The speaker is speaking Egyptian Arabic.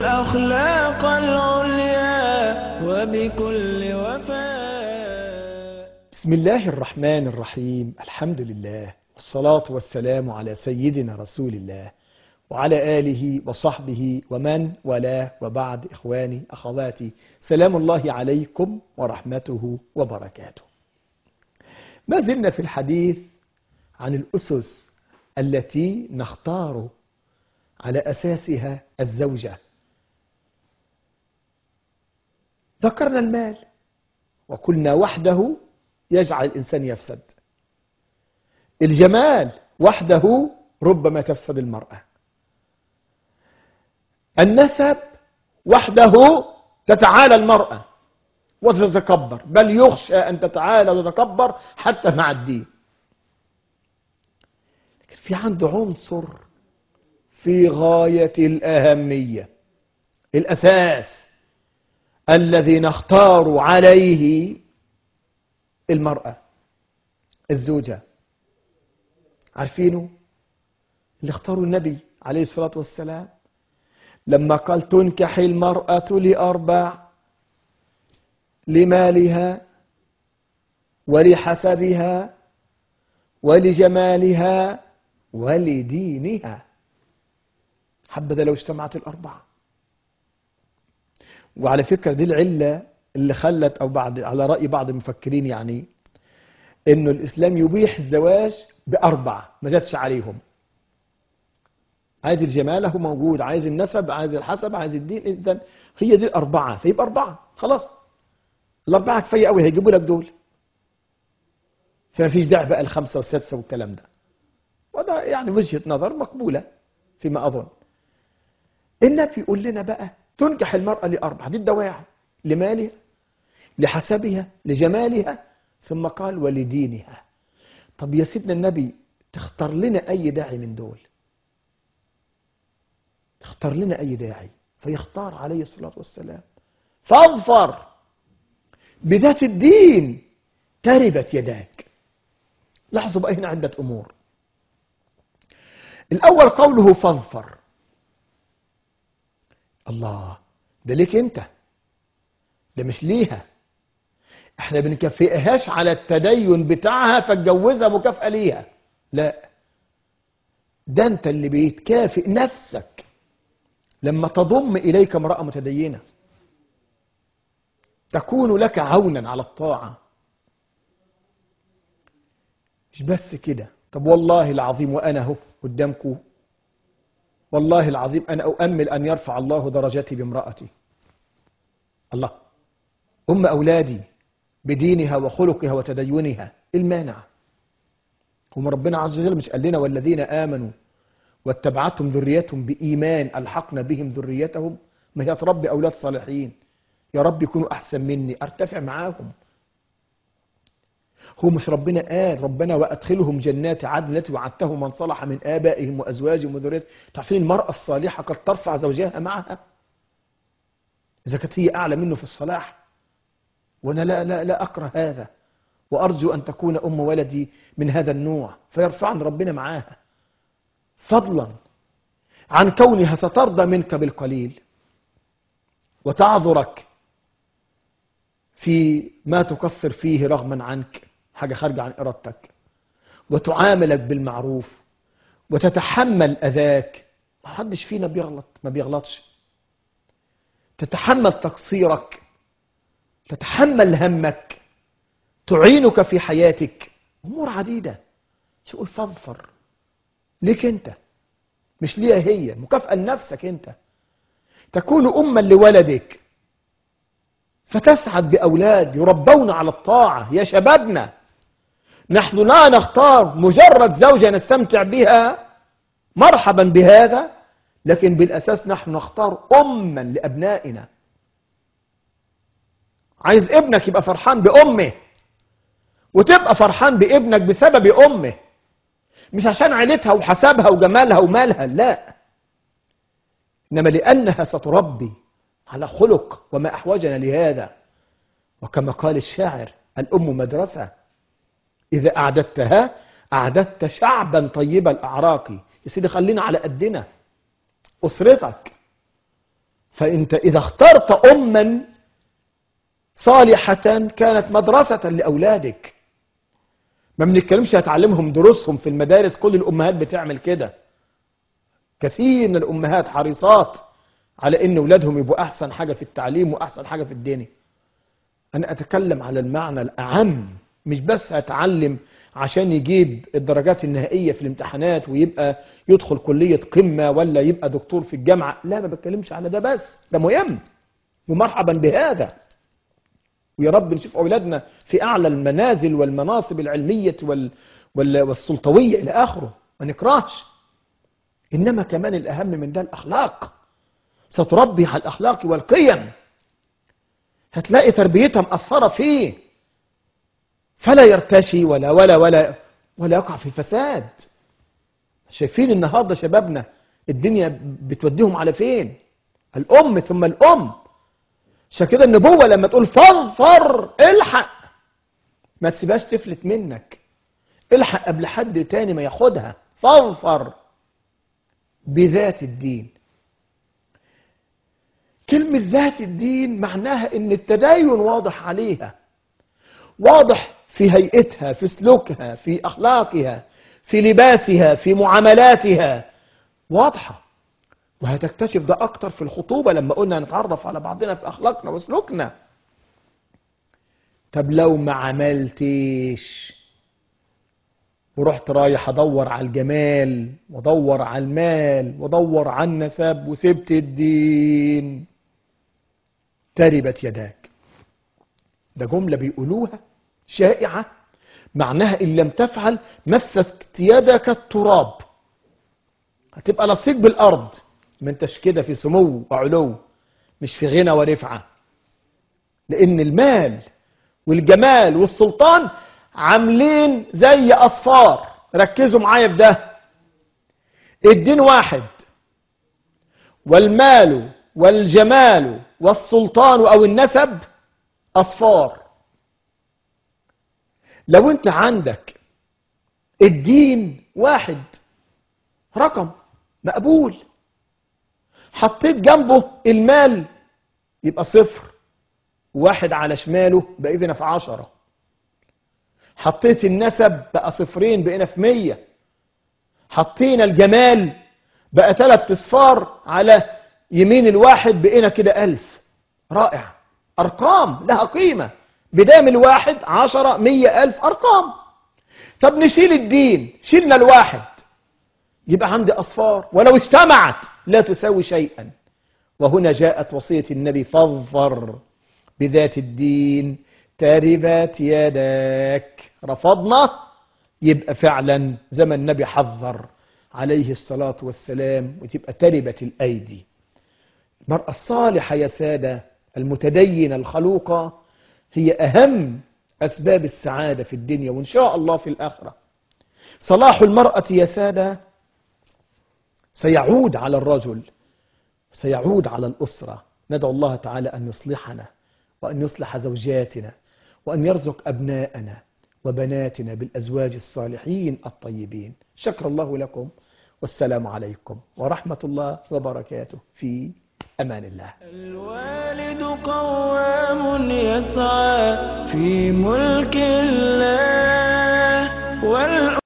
الأخلاق العليا وبكل وفاء بسم الله الرحمن الرحيم الحمد لله والصلاة والسلام على سيدنا رسول الله وعلى آله وصحبه ومن والاه وبعد إخواني أخواتي سلام الله عليكم ورحمته وبركاته ما زلنا في الحديث عن الأسس التي نختار على أساسها الزوجة ذكرنا المال وقلنا وحده يجعل الإنسان يفسد الجمال وحده ربما تفسد المرأة النسب وحده تتعالى المرأة وتتكبر بل يخشى أن تتعالى وتتكبر حتى مع الدين لكن في عنده عنصر في غاية الأهمية الأساس الذي نختار عليه المرأة الزوجة عارفينه اللي اختاروا النبي عليه الصلاة والسلام لما قال تنكح المرأة لأربع لمالها ولحسبها ولجمالها ولدينها حبذا لو اجتمعت الأربعة وعلى فكرة دي العلة اللي خلت أو بعد على رأي بعض المفكرين يعني إنه الإسلام يبيح الزواج بأربعة ما زادش عليهم عايز الجمال هو موجود عايز النسب عايز الحسب عايز الدين إذن هي دي الأربعة فيبقى أربعة خلاص الأربعة كفاية قوي هيجيبوا لك دول فما فيش داعي بقى الخمسة والسادسة والكلام ده وده يعني وجهة نظر مقبولة فيما أظن النبي يقول لنا بقى تنكح المرأة لأربعة دي الدواعي لمالها لحسبها لجمالها ثم قال ولدينها طب يا سيدنا النبي تختار لنا أي داعي من دول تختار لنا أي داعي فيختار عليه الصلاة والسلام فاظفر بذات الدين تربت يداك لاحظوا بقى هنا عدة أمور الأول قوله فاظفر الله ده ليك انت ده مش ليها احنا بنكافئهاش على التدين بتاعها فتجوزها مكافأة ليها لا ده انت اللي بيتكافئ نفسك لما تضم اليك امرأة متدينة تكون لك عونا على الطاعة مش بس كده طب والله العظيم وانا اهو قدامكم والله العظيم أنا أؤمل أن يرفع الله درجتي بامرأتي الله أم أولادي بدينها وخلقها وتدينها المانع هم ربنا عز وجل مش قال لنا والذين آمنوا واتبعتهم ذريتهم بإيمان ألحقنا بهم ذريتهم ما هي تربي أولاد صالحين يا رب يكونوا أحسن مني أرتفع معاهم هو مش ربنا قال ربنا وادخلهم جنات عدن التي وعدته من صلح من ابائهم وازواجهم وذريتهم تعرفين المراه الصالحه قد ترفع زوجها معها اذا كانت هي اعلى منه في الصلاح وانا لا لا لا اكره هذا وارجو ان تكون ام ولدي من هذا النوع فيرفعني ربنا معاها فضلا عن كونها سترضى منك بالقليل وتعذرك في ما تقصر فيه رغما عنك حاجة خارجة عن إرادتك وتعاملك بالمعروف وتتحمل أذاك ما حدش فينا بيغلط ما بيغلطش تتحمل تقصيرك تتحمل همك تعينك في حياتك أمور عديدة يقول فاظفر ليك أنت مش ليها هي مكافأة لنفسك أنت تكون أما لولدك فتسعد بأولاد يربون على الطاعة يا شبابنا نحن لا نختار مجرد زوجة نستمتع بها مرحبا بهذا لكن بالأساس نحن نختار أما لأبنائنا عايز ابنك يبقى فرحان بأمه وتبقى فرحان بابنك بسبب أمه مش عشان عيلتها وحسابها وجمالها ومالها لا إنما لأنها ستربي على خلق وما أحوجنا لهذا وكما قال الشاعر الأم مدرسة إذا أعددتها أعددت شعبا طيب الأعراق يا سيدي خلينا على قدنا أسرتك فأنت إذا اخترت أما صالحة كانت مدرسة لأولادك ما بنتكلمش هتعلمهم دروسهم في المدارس كل الأمهات بتعمل كده كثير من الأمهات حريصات على أن أولادهم يبقوا أحسن حاجة في التعليم وأحسن حاجة في الدنيا أنا أتكلم على المعنى الأعم مش بس هتعلم عشان يجيب الدرجات النهائية في الامتحانات ويبقى يدخل كلية قمة ولا يبقى دكتور في الجامعة لا ما بتكلمش على ده بس ده مهم ومرحبا بهذا ويا رب نشوف أولادنا في أعلى المنازل والمناصب العلمية وال... وال... والسلطوية إلى آخره ما نكرهش إنما كمان الأهم من ده الأخلاق ستربي على الأخلاق والقيم هتلاقي تربيتها مأثرة فيه فلا يرتشي ولا ولا ولا ولا يقع في فساد شايفين النهارده شبابنا الدنيا بتوديهم على فين الأم ثم الأم عشان كده النبوة لما تقول فاظفر الحق ما تسيبهاش تفلت منك الحق قبل حد تاني ما ياخدها فاظفر بذات الدين كلمة ذات الدين معناها ان التدين واضح عليها واضح في هيئتها في سلوكها في اخلاقها في لباسها في معاملاتها واضحة وهتكتشف ده اكتر في الخطوبة لما قلنا نتعرف على بعضنا في اخلاقنا وسلوكنا طب لو ما عملتش ورحت رايح ادور على الجمال وادور على المال وادور على النسب وسبت الدين تربت يداك ده جملة بيقولوها شائعة معناها إن لم تفعل مست يدك التراب هتبقى لصيق بالأرض ما انتش كده في سمو وعلو مش في غنى ورفعة لأن المال والجمال والسلطان عاملين زي أصفار ركزوا معايا في ده الدين واحد والمال والجمال والسلطان أو النسب أصفار لو أنت عندك الدين واحد رقم مقبول حطيت جنبه المال يبقى صفر واحد على شماله بقى إذن في عشرة حطيت النسب بقى صفرين بقينا في مية حطينا الجمال بقى ثلاث اصفار على يمين الواحد بقينا كده ألف رائع أرقام لها قيمة بدام الواحد عشرة مية ألف أرقام طب نشيل الدين شيلنا الواحد يبقى عندي أصفار ولو اجتمعت لا تساوي شيئا وهنا جاءت وصية النبي فاظفر بذات الدين تربت يداك رفضنا يبقى فعلا زي ما النبي حذر عليه الصلاة والسلام وتبقى تربت الأيدي المرأة الصالحة يا سادة المتدينة الخلوقة هي أهم أسباب السعادة في الدنيا وإن شاء الله في الآخرة صلاح المرأة يا سادة سيعود على الرجل سيعود على الأسرة ندعو الله تعالى أن يصلحنا وأن يصلح زوجاتنا وأن يرزق أبناءنا وبناتنا بالأزواج الصالحين الطيبين شكر الله لكم والسلام عليكم ورحمة الله وبركاته في أمان الله الوالد قوام يسعى في ملك الله والأم